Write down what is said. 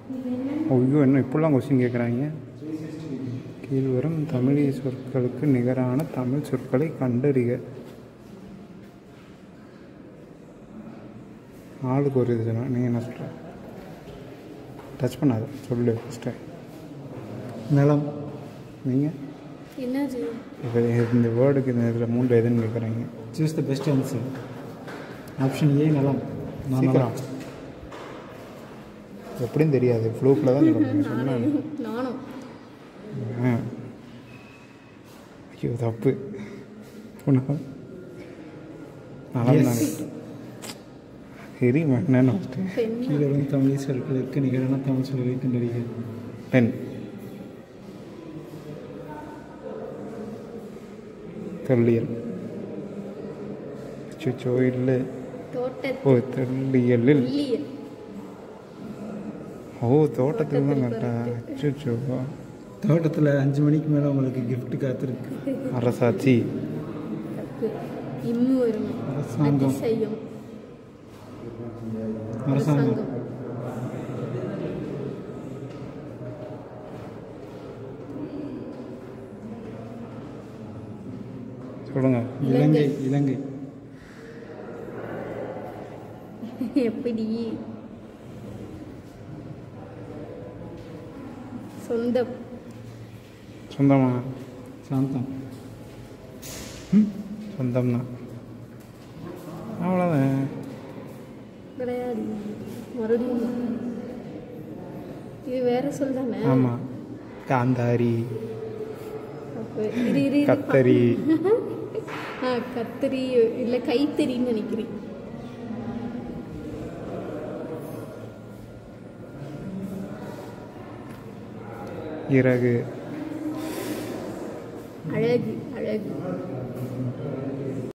ஐயோ என்ன இப்படிலாம் கொஸ்டின் கேட்குறாங்க கீழ்வரும் தமிழ் சொற்களுக்கு நிகரான தமிழ் சொற்களை கண்டறிக ஆளுக்கு ஒரு இது சொன்னா நீங்கள் என்ன சொல்கிற டச் பண்ணாத சொல்லு ஃபஸ்ட்டு நிலம் நீங்கள் என்னது இப்போ இந்த வேர்டுக்கு இந்த இதில் மூன்று எதுன்னு கேட்குறாங்க choose the best answer option A நிலம் நான் சீக்கிரம் நிலம். எப்படின்னு தெரியாது ஃப்ளூக்கில் தான் சொல்லுங்க சொன்னேன் நானும் ஆ. ஐயோ தப்பு உனக்கு நல்லா Yes. தெரியுமா என்னன்னு ஃபஸ்ட்டு பெண் கீழே வரும் தமிழ் சொற்களுக்கு நிகரான தமிழ் சொற்களை கண்டறிக பெண் தொல்லியல் அச்சோ இல்லை தோட்டத்து ஓ தொல்லியலில் இல்லியல் ஓ தோட்டத்தில் தான் கரெக்டா அச்சோ தோட்டத்தில் அஞ்சு மணிக்கு மேலே உங்களுக்கு gift காத்திருக்கு அரசாட்சி தப்பு இம்மு வரும் அரசாங்கம். அதிசயம் அரசாங்கம் சொல்லுங்க இலங்கை இலங்கை எப்படி சொந்தம் சொந்தமா சாந்தம் சொந்தம் தான் அவ்வளோதான் கிடையாது மறுபடியும் இது வேற சொல் தானே ஆமாம் காந்தாரி அப்ப இரு இரு இரு. கத்தரி ஆ கத்தரி இல்லை கைத்தறின்னு நினைக்கிறேன் இறகு அழகு அழகு